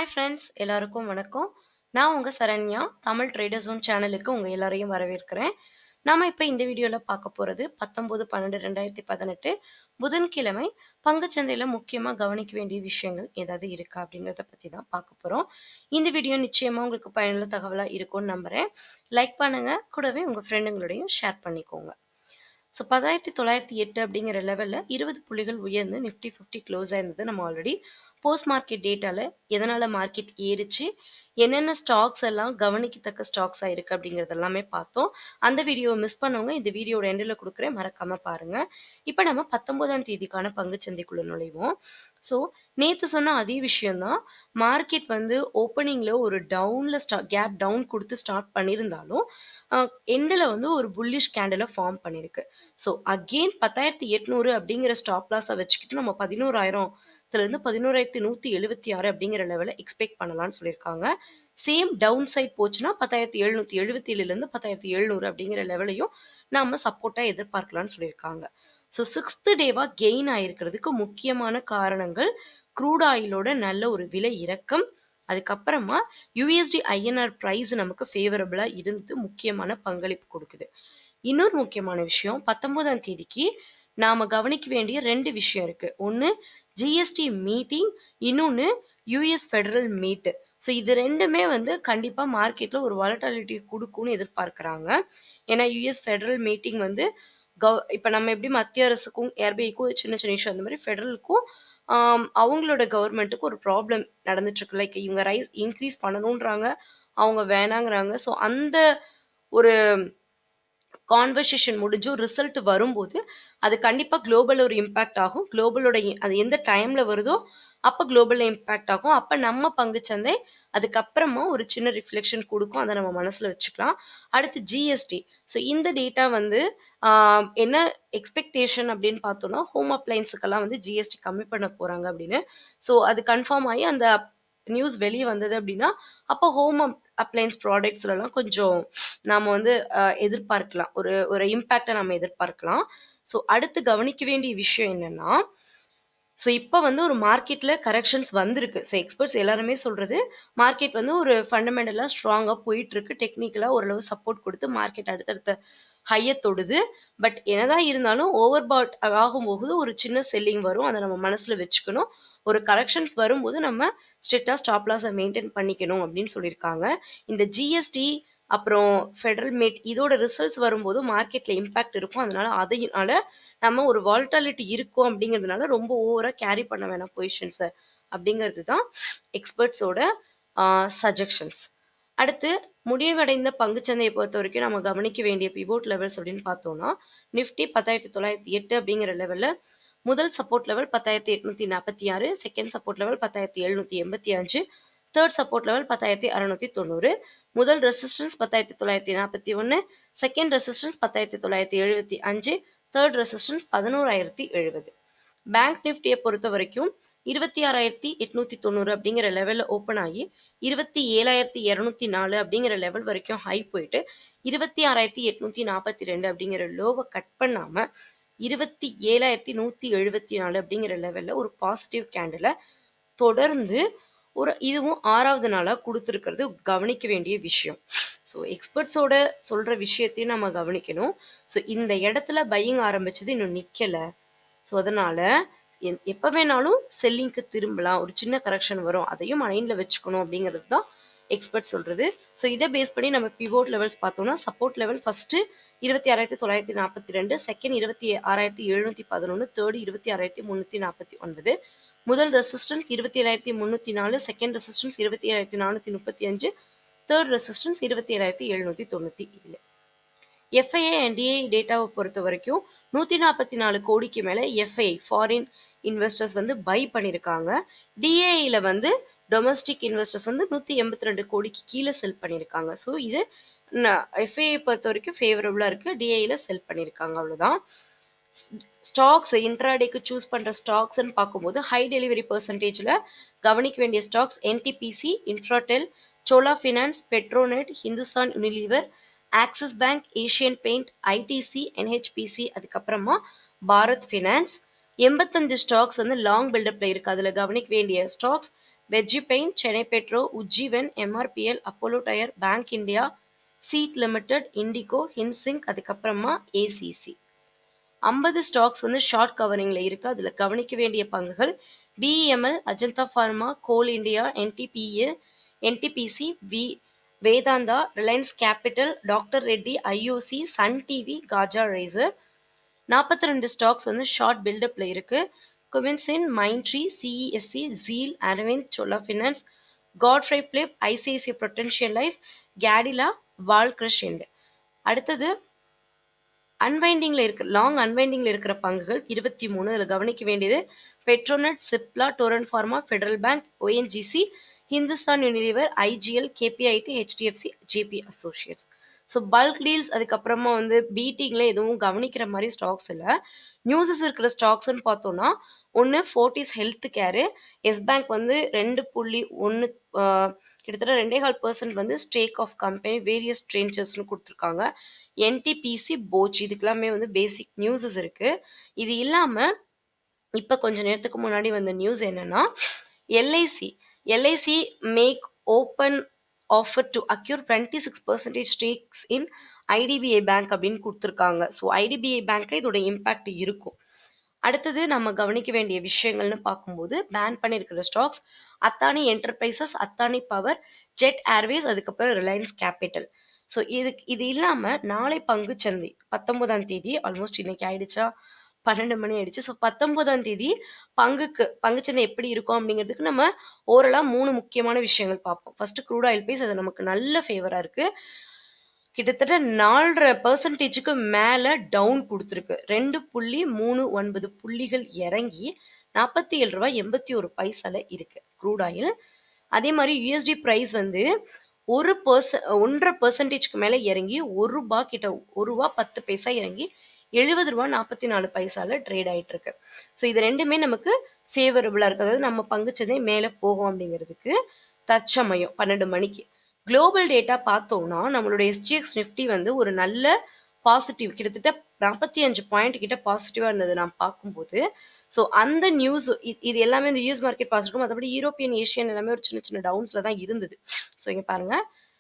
hi friends எல்லாருக்கும் வணக்கம் நான் உங்கள் சரண்யா தமிழ் ட்ரேடர் ஜோன் சேனலுக்கு உங்கள் எல்லாரையும் வரவேற்கிறேன் நாம இப்போ இந்த வீடியோவில் பார்க்க போகிறது பத்தொம்போது பன்னெண்டு ரெண்டாயிரத்தி பதினெட்டு புதன்கிழமை பங்குச்சந்தையில் முக்கியமாக கவனிக்க வேண்டிய விஷயங்கள் ஏதாவது இருக்கா அப்படிங்கிறத பற்றி தான் பார்க்க போகிறோம் இந்த வீடியோ நிச்சயமாக உங்களுக்கு பயனுள்ள தகவலாக இருக்கும்னு நம்புகிறேன் லைக் பண்ணுங்கள் கூடவே உங்கள் ஃப்ரெண்டுங்களோடையும் ஷேர் பண்ணிக்கோங்க ஸோ பத்தாயிரத்தி தொள்ளாயிரத்தி எட்டு அப்படிங்கிற லெவலில் இருபது புள்ளிகள் உயர்ந்து நிஃப்டி ஃபிஃப்டி க்ளோஸ் ஆயிருந்தது நம்ம ஆல்ரெடி போஸ்ட் மார்க்கெட் டேட்டாவில் எதனால் மார்க்கெட் ஏறிச்சு என்னென்ன ஸ்டாக்ஸ் எல்லாம் கவனிக்கத்தக்க ஸ்டாக்ஸாக இருக்குது அப்படிங்கிறது எல்லாமே பார்த்தோம் அந்த வீடியோவை மிஸ் பண்ணவங்க இந்த வீடியோட எண்டில் கொடுக்குறேன் மறக்காமல் பாருங்கள் இப்போ நம்ம பத்தொம்போதாம் தேதிக்கான பங்குச்சந்தைக்குள்ள நுழைவோம் ஸோ நேற்று சொன்ன அதே விஷயம்தான் மார்க்கெட் வந்து ஓப்பனிங்கில் ஒரு டவுனில் ஸ்டா கேப் டவுன் கொடுத்து ஸ்டார்ட் பண்ணியிருந்தாலும் எண்டில் வந்து ஒரு புல்லிஷ் கேண்டிலை ஃபார்ம் பண்ணியிருக்கு ஸோ அகெயின் பத்தாயிரத்தி எட்நூறு அப்படிங்கிற ஸ்டாப் லாஸை வச்சுக்கிட்டு நம்ம பதினோராயிரம் இருந்து பதினோராயிரத்தி நூற்றி எழுபத்தி ஆறு அப்படிங்கிற லெவலில் எக்ஸ்பெக்ட் பண்ணலாம்னு சொல்லியிருக்காங்க சேம் டவுன் சைட் போச்சுன்னா பத்தாயிரத்தி எழுநூற்றி எழுபத்தி ஏழுலேருந்து பத்தாயிரத்தி எழுநூறு அப்படிங்கிற லெவலையும் நம்ம சப்போர்ட்டாக எதிர்பார்க்கலாம்னு சொல்லியிருக்காங்க ஸோ சிக்ஸ்த்து டேவாக கெயின் ஆயிருக்கிறதுக்கு முக்கியமான காரணங்கள் க்ரூட் ஆயிலோட நல்ல ஒரு விலை இறக்கம் அதுக்கப்புறமா யூஎஸ்டி ஐஎன்ஆர் ப்ரைஸ் நமக்கு ஃபேவரபிளாக இருந்து முக்கியமான பங்களிப்பு கொடுக்குது இன்னொரு முக்கியமான விஷயம் பத்தொன்பதாம் தேதிக்கு நாம் கவனிக்க வேண்டிய ரெண்டு விஷயம் இருக்குது ஒன்று ஜிஎஸ்டி மீட்டிங் இன்னொன்று யூஎஸ் ஃபெடரல் மீட்டு ஸோ இது ரெண்டுமே வந்து கண்டிப்பாக மார்க்கெட்டில் ஒரு வாலட்டாலிட்டி கொடுக்கும்னு எதிர்பார்க்குறாங்க ஏன்னா யூஎஸ் ஃபெடரல் மீட்டிங் வந்து கவ் இப்போ நம்ம எப்படி மத்திய அரசுக்கும் ஆர்பிஐக்கும் சின்ன சின்ன இஷ்யூ அந்த மாதிரி ஃபெடரலுக்கும் அவங்களோட கவர்மெண்ட்டுக்கு ஒரு ப்ராப்ளம் நடந்துட்டுருக்கு லைக் இவங்க ரைஸ் இன்க்ரீஸ் பண்ணணுன்றாங்க அவங்க வேணாங்கிறாங்க ஸோ அந்த ஒரு கான்வர்சேஷன் முடிஞ்சும் ரிசல்ட் வரும்போது அது கண்டிப்பாக குளோபல் ஒரு இம்பேக்ட் ஆகும் குளோபலோட அது எந்த டைமில் வருதோ அப்போ குளோபலில் இம்பேக்ட் ஆகும் அப்போ நம்ம பங்குச்சந்தை அதுக்கப்புறமா ஒரு சின்ன ரிஃப்ளெக்ஷன் கொடுக்கும் அதை நம்ம மனசில் வச்சுக்கலாம் அடுத்து ஜிஎஸ்டி ஸோ இந்த டேட்டா வந்து என்ன எக்ஸ்பெக்டேஷன் அப்படின்னு பார்த்தோன்னா ஹோம் அப்ளைன்ஸுக்கெல்லாம் வந்து ஜிஎஸ்டி கம்மி பண்ண போகிறாங்க அப்படின்னு ஸோ அது கன்ஃபார்ம் ஆகி அந்த நியூஸ் வெளியே வந்தது அப்படின்னா அப்போ ஹோம் அப்ளைன்ஸ் ப்ராடக்ட்ஸ்லலாம் கொஞ்சம் நாம் வந்து எதிர்பார்க்கலாம் ஒரு ஒரு இம்பேக்டை நம்ம எதிர்பார்க்கலாம் ஸோ அடுத்து கவனிக்க வேண்டிய விஷயம் என்னென்னா ஸோ இப்போ வந்து ஒரு மார்க்கெட்டில் கரெக்ஷன்ஸ் வந்திருக்கு ஸோ எக்ஸ்பர்ட்ஸ் எல்லாருமே சொல்கிறது மார்க்கெட் வந்து ஒரு ஃபண்டமெண்டலாக ஸ்ட்ராங்காக போயிட்டுருக்கு டெக்னிக்கலாக ஓரளவு சப்போர்ட் கொடுத்து மார்க்கெட் அடுத்தடுத்த ஹையை தொடுது பட் என்னதான் இருந்தாலும் ஓவர் பாட் ஆகும்போது ஒரு சின்ன செல்லிங் வரும் அதை நம்ம மனசில் வச்சுக்கணும் ஒரு கரெக்ஷன்ஸ் வரும்போது நம்ம ஸ்ட்ரிக்டாக ஸ்டாப் லாஸை மெயின்டைன் பண்ணிக்கணும் அப்படின்னு சொல்லியிருக்காங்க இந்த ஜிஎஸ்டி அப்புறம் ஃபெடரல் மேட் இதோட ரிசல்ட்ஸ் வரும்போது மார்க்கெட்டில் இம்பேக்ட் இருக்கும் அதனால அதையினால நம்ம ஒரு வால்டாலிட்டி இருக்கும் அப்படிங்கிறதுனால ரொம்ப ஓவராக கேரி பண்ண வேணாம் பொசிஷன்ஸை அப்படிங்கிறது தான் எக்ஸ்பர்ட்ஸோட சஜஷன்ஸ் அடுத்து முடிவடைந்த பங்குச்சந்தையை பொறுத்த வரைக்கும் நம்ம கவனிக்க வேண்டிய பிவோட் லெவல்ஸ் அப்படின்னு பார்த்தோம்னா நிஃப்டி பத்தாயிரத்தி தொள்ளாயிரத்தி எட்டு அப்படிங்கிற லெவலில் முதல் சப்போர்ட் லெவல் பத்தாயிரத்தி எட்நூற்றி நாற்பத்தி ஆறு செகண்ட் சப்போர்ட் லெவல் பத்தாயிரத்தி எழுநூற்றி எண்பத்தி அஞ்சு தேர்ட் சப்போர்ட் லெவல் பத்தாயிரத்தி அறநூற்றி தொண்ணூறு முதல் ரெசிஸ்டன்ஸ் பத்தாயிரத்தி தொள்ளாயிரத்தி நாற்பத்தி ஒன்று செகண்ட் ரெசிஸ்டன்ஸ் பத்தாயிரத்தி தொள்ளாயிரத்தி எழுபத்தி அஞ்சு தேர்ட் ரெசிஸ்டன்ஸ் பதினோராயிரத்தி எழுபது பேங்க் நிஃப்டியை பொறுத்த வரைக்கும் இருபத்தி ஆறாயிரத்தி எட்நூத்தி தொண்ணூறு அப்படிங்கிற லெவலில் ஓப்பன் ஆகி இருபத்தி ஏழாயிரத்தி இரநூத்தி நாலு அப்படிங்கிற லெவல் வரைக்கும் ஹை போயிட்டு இருபத்தி ஆறாயிரத்தி எட்நூத்தி நாற்பத்தி ரெண்டு அப்படிங்கிற லோவை கட் பண்ணாம இருபத்தி ஏழாயிரத்தி நூற்றி எழுபத்தி நாலு அப்படிங்கிற லெவலில் ஒரு பாசிட்டிவ் கேண்டில் தொடர்ந்து ஒரு இதுவும் ஆறாவது நாளாக கொடுத்துருக்கிறது கவனிக்க வேண்டிய விஷயம் ஸோ எக்ஸ்பர்ட்ஸோட சொல்கிற விஷயத்தையும் நம்ம கவனிக்கணும் ஸோ இந்த இடத்துல பையிங் ஆரம்பிச்சது இன்னும் நிற்கலை ஸோ அதனால் எப்போ வேணாலும் செல்லிங்க்கு திரும்பலாம் ஒரு சின்ன கரெக்ஷன் வரும் அதையும் மைண்டில் வச்சுக்கணும் அப்படிங்கிறது தான் எக்ஸ்பர்ட் சொல்கிறது ஸோ இதை பேஸ் பண்ணி நம்ம பிவோட் லெவல்ஸ் பார்த்தோம்னா சப்போர்ட் லெவல் ஃபஸ்ட்டு இருபத்தி ஆறாயிரத்தி தொள்ளாயிரத்தி நாற்பத்தி ரெண்டு செகண்ட் இருபத்தி ஆறாயிரத்தி எழுநூற்றி பதினொன்று தேர்டு இருபத்தி ஆறாயிரத்தி முந்நூற்றி நாற்பத்தி ஒன்பது முதல் ரெசிஸ்டன்ஸ் இருபத்தி ஏழாயிரத்தி முந்நூற்றி நாலு செகண்ட் ரெசிஸ்டன்ஸ் இருபத்தி ஏழாயிரத்தி நானூற்றி முப்பத்தி அஞ்சு தேர்ட் ரெசிஸ்டன்ஸ் இருபத்தி ஏழாயிரத்தி எழுநூற்றி தொண்ணூற்றி ஏழு எஃப்ஐஏ அண்ட் டிஐ டேட்டாவை பொறுத்த வரைக்கும் நூற்றி நாற்பத்தி நாலு கோடிக்கு மேலே எஃப்ஐ ஃபாரின் இன்வெஸ்டர்ஸ் வந்து பை பண்ணியிருக்காங்க டிஏஇல வந்து டொமஸ்டிக் இன்வெஸ்டர்ஸ் வந்து நூற்றி எண்பத்தி ரெண்டு கோடிக்கு கீழே செல் பண்ணியிருக்காங்க ஸோ இது எஃப்ஐஐ பொறுத்த வரைக்கும் ஃபேவரபுளாக இருக்குது டிஐயில் செல் பண்ணியிருக்காங்க அவ்வளோதான் ஸ்டாக்ஸ் இன்ட்ராடேக்கு சூஸ் பண்ணுற ஸ்டாக்ஸ்ன்னு பார்க்கும்போது ஹை டெலிவரி பர்சன்டேஜில் கவனிக்க வேண்டிய stocks NTPC Infratel Chola finance Petronet Hindustan Unilever Axis bank Asian paint ITC NHPC அதுக்கப்புறமா பாரத் ஃபினான்ஸ் எண்பத்தஞ்சு ஸ்டாக்ஸ் வந்து லாங் பில்டப்பில் இருக்குது அதில் கவனிக்க வேண்டிய ஸ்டாக்ஸ் வெஜ்ஜி paint Chennai Petro Ujjivan MRPL Apollo tyre bank India CEAT limited IndiGo Hindzinc அதுக்கப்புறமா ஏசிசி ஐம்பது ஸ்டாக்ஸ் வந்து ஷார்ட் கவரிங்கில் இருக்குது அதில் கவனிக்க வேண்டிய பங்குகள் BEML Ajanta pharma coal India என்டிபிஏ என்டிபிசி வி Vedanta Reliance capital doctor Reddy IOC Sun TV காஜா ரைசர் நாற்பத்தி ரெண்டு ஸ்டாக்ஸ் வந்து ஷார்ட் பில்டப்பில் இருக்குது குவின்சின் மைண்ட்ரி சிஇஎஸ்சி ஜீல் அரவிந்த் சோலா ஃபினான்ஸ் காட்ஃப்ரை பிளிப் ஐசிஐசி பொட்டன்ஷியல் லைஃப் கேடிலா வால் கிரஷெண்ட் அடுத்தது அன்வைண்டிங்கில் இருக்கிற லாங் அன்வைண்டிங்கில் இருக்கிற பங்குகள் இருபத்தி மூணு அதில் கவனிக்க வேண்டியது Petronet Cipla Torrent pharma Federal bank ONGC Hindustan Unilever IGL KPIT HDFC JP associates so bulk deals அதுக்கப்புறமா வந்து பீட்டிங்கில் எதுவும் கவனிக்கிற மாதிரி ஸ்டாக்ஸ் இல்லை நியூஸஸ் இருக்கிற ஸ்டாக்ஸ்னு பார்த்தோன்னா ஒன்று Fortis health care Yes bank வந்து ரெண்டு புள்ளி ஒன்று கிட்டத்தட்ட ரெண்டே கால் பர்சன்ட் வந்து ஸ்டேக் ஆஃப் கம்பெனி வேரியஸ் ட்ரென்ச்சர்ஸ்னு கொடுத்துருக்காங்க என்டிபிசி போச் இதுக்கெல்லாமே வந்து பேசிக் நியூஸஸ் இருக்குது இது இல்லாமல் இப்போ கொஞ்ச நேரத்துக்கு முன்னாடி வந்த நியூஸ் என்னன்னா LIC LIC make open offer to acquire twenty six percentage stakes in IDBI bank அப்படின்னு கொடுத்துருக்காங்க ஸோ ஐடிபிஐ பேங்க்ல இதோட இம்பாக்ட் இருக்கும் அடுத்தது நம்ம கவனிக்க வேண்டிய விஷயங்கள்னு பார்க்கும்போது பேன் பண்ணியிருக்கிற stocks Adani enterprises Adani power Jet airways அதுக்கப்புறம் ரிலையன்ஸ் கேபிட்டல் ஸோ இது இது இல்லாமல் நாளை பங்கு சந்தை பத்தொன்பதாம் தேதி ஆல்மோஸ்ட் இன்னைக்கு ஆயிடுச்சா பன்னெண்டு மணி ஆயிடுச்சு ஸோ பத்தொன்பதாம் தேதி பங்குக்கு பங்குச்சந்தை எப்படி இருக்கும் அப்படிங்கிறதுக்கு நம்ம ஓரலாக மூணு முக்கியமான விஷயங்கள் பார்ப்போம் ஃபர்ஸ்ட் க்ரூட் ஆயில் ப்ரைஸ் அது நமக்கு நல்ல ஃபேவராக இருக்கு கிட்டத்தட்ட நாலரை பர்சன்டேஜுக்கு மேலே டவுன் கொடுத்துருக்கு ரெண்டு புள்ளி மூணு ஒன்பது புள்ளிகள் இறங்கி நாற்பத்தி ஏழு ரூபாய் எண்பத்தி ஒரு பைசால இருக்கு க்ரூட் ஆயில் அதே மாதிரி யூஎஸ்டி ப்ரைஸ் வந்து ஒரு பர்ச ஒன்றரை பர்சன்டேஜ்க்கு மேலே இறங்கி ஒரு ரூபா கிட்ட ஒரு ரூபா பத்து பைசா இறங்கி எழுபது ரூபா நாற்பத்தி நாலு பைசால ட்ரேட் ஆயிட்டு இருக்கு ஸோ இது ரெண்டுமே நமக்கு ஃபேவரபுளாக இருக்கு அதாவது நம்ம பங்குச்சந்தை மேலே போகும் அப்படிங்கிறதுக்கு தற்சமயம் பன்னெண்டு மணிக்கு குளோபல் டேட்டா பார்த்தோம்னா நம்மளோட எஸ்ஜிஎக்ஸ் நிஃப்டி வந்து ஒரு நல்ல பாசிட்டிவ் கிட்டத்தட்ட நாற்பத்தி அஞ்சு பாயிண்ட் கிட்ட பாசிட்டிவாக இருந்தது நான் பார்க்கும்போது ஸோ அந்த நியூஸ் இது எல்லாமே இந்த யூஎஸ் மார்க்கெட் பாசிட்டிவ் மற்றபடி யூரோப்பியன் ஏஷியன் எல்லாமே ஒரு சின்ன சின்ன டவுன்ஸில் தான் இருந்தது ஸோ இங்கே பாருங்க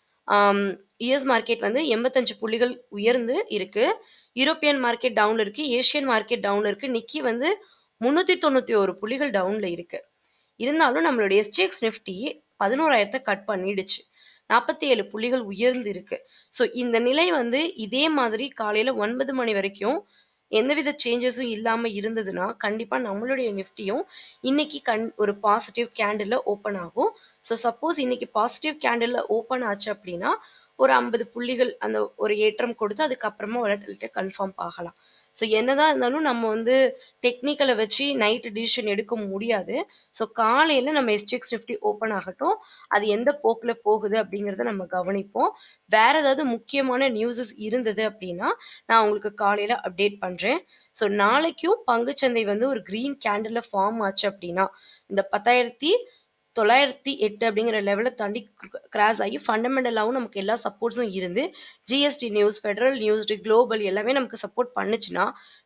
யுஎஸ் மார்க்கெட் வந்து எண்பத்தஞ்சு புள்ளிகள் உயர்ந்து இருக்கு யூரோப்பியன் மார்க்கெட் டவுன்ல இருக்கு ஏஷியன் மார்க்கெட் டவுன்ல இருக்கு நிக்கி வந்து முந்நூற்றி தொண்ணூற்றி ஒரு புள்ளிகள் டவுன்ல இருக்கு இருந்தாலும் நம்மளோட எஸ்ஜிஎக்ஸ் நிஃப்டி பதினோராயிரத்தை கட் பண்ணிடுச்சு நாற்பத்தி ஏழு புள்ளிகள் உயர்ந்து இருக்கு ஸோ இந்த நிலை வந்து இதே மாதிரி காலையில ஒன்பது மணி வரைக்கும் எந்தவித சேஞ்சஸும் இல்லாமல் இருந்ததுன்னா கண்டிப்பாக நம்மளுடைய நிஃப்டியும் இன்னைக்கு கண் ஒரு பாசிட்டிவ் கேண்டில் ஓப்பன் ஆகும் ஸோ சப்போஸ் இன்னைக்கு பாசிட்டிவ் கேண்டில் ஓப்பன் ஆச்சு அப்படின்னா ஒரு ஐம்பது புள்ளிகள் அந்த ஒரு ஏற்றம் கொடுத்து அதுக்கப்புறமா வொலட்டிலிட்டி கன்ஃபார்ம் ஆகலாம் ஸோ என்னதான் இருந்தாலும் நம்ம வந்து டெக்னிக்கலை வச்சு நைட்டு டிசிஷன் எடுக்க முடியாது ஸோ காலையில் நம்ம எஸ்டிஎக்ஸ் நிஃப்டி ஓப்பன் ஆகட்டும் அது எந்த போக்கில் போகுது அப்படிங்கிறத நம்ம கவனிப்போம் வேற ஏதாவது முக்கியமான நியூஸஸ் இருந்தது அப்படின்னா நான் உங்களுக்கு காலையில் அப்டேட் பண்ணுறேன் ஸோ நாளைக்கும் பங்குச்சந்தை வந்து ஒரு க்ரீன் கேண்டில் ஃபார்ம் ஆச்சு அப்படின்னா இந்த பத்தாயிரத்தி தொள்ளாயிரத்தி எட்டு அப்படிங்கிற லெவலை தாண்டி கிராஸ் ஆகி ஃபண்டமெண்டலாகவும் நமக்கு எல்லா சப்போர்ட்ஸும் இருந்து GST news federal news global எல்லாமே நமக்கு சப்போர்ட் பண்ணுச்சுன்னா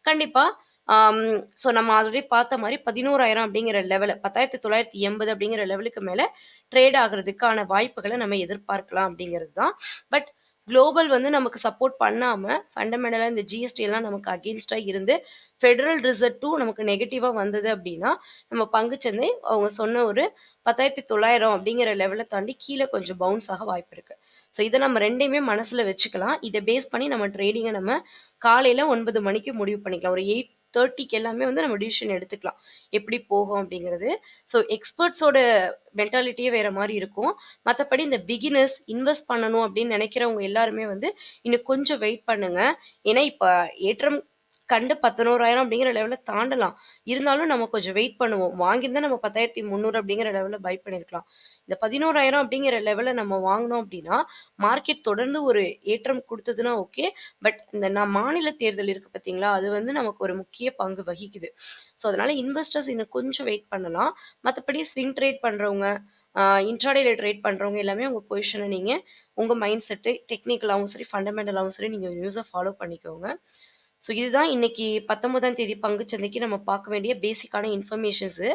கண்டிப்பாக ஸோ நம்ம ஆல்ரெடி பார்த்த மாதிரி பதினோராயிரம் அப்படிங்கிற லெவலில் பத்தாயிரத்தி தொள்ளாயிரத்தி எண்பது அப்படிங்கிற லெவலுக்கு மேலே ட்ரேட் ஆகிறதுக்கான வாய்ப்புகளை நம்ம எதிர்பார்க்கலாம் அப்படிங்கிறது தான் பட் குளோபல் வந்து நமக்கு சப்போர்ட் பண்ணாமல் ஃபண்டமெண்டலாக இந்த ஜிஎஸ்டி எல்லாம் நமக்கு அகேன்ஸ்டாக இருந்து ஃபெடரல் ரிசர்வ் டூ நமக்கு நெகட்டிவாக வந்தது அப்படின்னா நம்ம பங்குச்சந்தை அவங்க சொன்ன ஒரு பத்தாயிரத்தி தொள்ளாயிரம் அப்படிங்கிற லெவலை தாண்டி கீழே கொஞ்சம் பவுன்ஸ் ஆக வாய்ப்பு இருக்குது ஸோ இதை நம்ம ரெண்டையுமே மனசில் வச்சுக்கலாம் இதை பேஸ் பண்ணி நம்ம ட்ரேடிங்கை நம்ம காலையில் ஒன்பது மணிக்கு முடிவு பண்ணிக்கலாம் ஒரு எயிட் தேர்ட்டிக்கு எல்லாமே வந்து நம்ம டிசிஷன் எடுத்துக்கலாம் எப்படி போகும் அப்படிங்கிறது ஸோ எக்ஸ்பர்ட்ஸோட மென்டாலிட்டியே வேற மாதிரி இருக்கும் மற்றபடி இந்த பிகினர்ஸ் இன்வெஸ்ட் பண்ணணும் அப்படின்னு நினைக்கிறவங்க எல்லாருமே வந்து இன்னும் கொஞ்சம் வெயிட் பண்ணுங்க ஏன்னா இப்போ ஏற்றம் கண்டு பதினோராயிரம் அப்படிங்கிற லெவலில் தாண்டலாம் இருந்தாலும் நம்ம கொஞ்சம் வெயிட் பண்ணுவோம் வாங்கியிருந்தா நம்ம பத்தாயிரத்தி முந்நூறு அப்படிங்கிற லெவலில் பை பண்ணியிருக்கலாம் இந்த பதினோராயிரம் அப்படிங்கிற லெவலில் நம்ம வாங்கினோம் அப்படின்னா மார்க்கெட் தொடர்ந்து ஒரு ஏற்றம் கொடுத்ததுன்னா ஓகே பட் இந்த நான் மாநில தேர்தல் இருக்கு பார்த்தீங்களா அது வந்து நமக்கு ஒரு முக்கிய பங்கு வகிக்குது ஸோ அதனால இன்வெஸ்டர்ஸ் இன்னும் கொஞ்சம் வெயிட் பண்ணலாம் மற்றபடி ஸ்விங் ட்ரேட் பண்ணுறவங்க இன்ட்ராடேல ட்ரேட் பண்ணுறவங்க எல்லாமே உங்கள் பொசிஷனை நீங்கள் உங்கள் மைண்ட் செட்டு டெக்னிக்கலாகவும் சரி ஃபண்டமெண்டலாகவும் சரி நீங்கள் நியூஸை ஃபாலோ பண்ணிக்கோங்க ஸோ இதுதான் இன்னைக்கு பத்தொன்பதாம் தேதி பங்குச்சந்தைக்கு நம்ம பார்க்க வேண்டிய பேசிக்கான இன்ஃபர்மேஷன்ஸு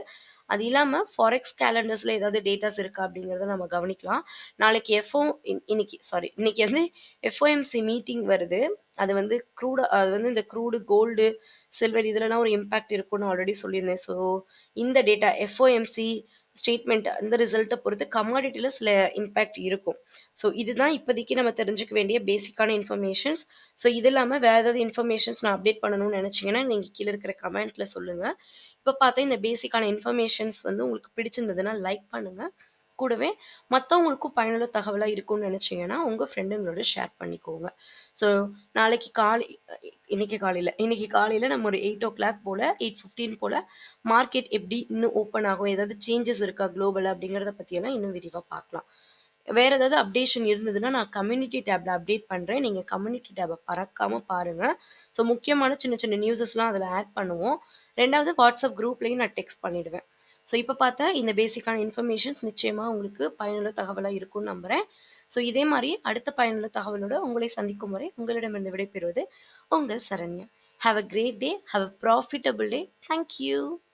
அது இல்லாமல் ஃபாரெக்ஸ் கேலண்டர்ஸில் ஏதாவது டேட்டாஸ் இருக்கா அப்படிங்கிறத நம்ம கவனிக்கலாம் நாளைக்கு எஃப்ஓ இன்னைக்கு சாரி இன்னைக்கு வந்து எஃப்ஓஎம்சி மீட்டிங் வருது அது வந்து க்ரூடு அது வந்து இந்த க்ரூடு கோல்டு சில்வர் இதுலலாம் ஒரு இம்பேக்ட் இருக்கும்னு ஆல்ரெடி சொல்லியிருந்தேன் ஸோ இந்த டேட்டா எஃப்ஓஎம்சி ஸ்டேட்மெண்ட் அந்த ரிசல்ட்டை பொறுத்து கமாடிட்டியில் சில இம்பேக்ட் இருக்கும் ஸோ இதுதான் இப்போதைக்கு நம்ம தெரிஞ்சுக்க வேண்டிய பேசிக்கான இன்ஃபர்மேஷன்ஸ் ஸோ இது இல்லாமல் வேறு ஏதாவது இன்ஃபர்மேஷன்ஸ் நான் அப்டேட் பண்ணணும்னு நினச்சிங்கன்னா நீங்கள் கீழே இருக்கிற கமெண்ட்டில் சொல்லுங்கள் இப்போ பார்த்தா இந்த பேசிக்கான இன்ஃபர்மேஷன்ஸ் வந்து உங்களுக்கு பிடிச்சிருந்ததுன்னா லைக் பண்ணுங்கள் கூடவே மற்றவங்களுக்கும் பயனுள்ள தகவலாக இருக்கும்னு நினச்சிங்கன்னா உங்கள் ஃப்ரெண்டுங்களோட ஷேர் பண்ணிக்கோங்க ஸோ நாளைக்கு காலை இன்னைக்கு காலையில் இன்னைக்கு காலையில் நம்ம ஒரு எயிட் ஓ கிளாக் போல் எயிட் ஃபிஃப்டீன் போல் மார்க்கெட் எப்படி இன்னும் ஓப்பன் ஆகும் ஏதாவது சேஞ்சஸ் இருக்கா குளோபல் அப்படிங்கிறத பற்றியெல்லாம் இன்னும் விரிவாக பார்க்கலாம் வேறு ஏதாவது அப்டேஷன் இருந்ததுன்னா நான் கம்யூனிட்டி டேப்பில் அப்டேட் பண்ணுறேன் நீங்கள் கம்யூனிட்டி டேப்பை பறக்காமல் பாருங்கள் ஸோ முக்கியமான சின்ன சின்ன நியூஸஸ்லாம் அதில் ஆட் பண்ணுவோம் ரெண்டாவது வாட்ஸ்அப் குரூப்லேயும் நான் டெக்ஸ்ட் பண்ணிவிடுவேன் ஸோ இப்போ பார்த்தா இந்த பேசிக்கான இன்ஃபர்மேஷன்ஸ் நிச்சயமாக உங்களுக்கு பயனுள்ள தகவலாக இருக்கும்னு நம்புகிறேன் ஸோ இதே மாதிரி அடுத்த பயனுள்ள தகவலோடு உங்களை சந்திக்கும் வரை உங்களிடமிருந்து விடைபெறுவது உங்கள் Saranya have a great day have a profitable day thank you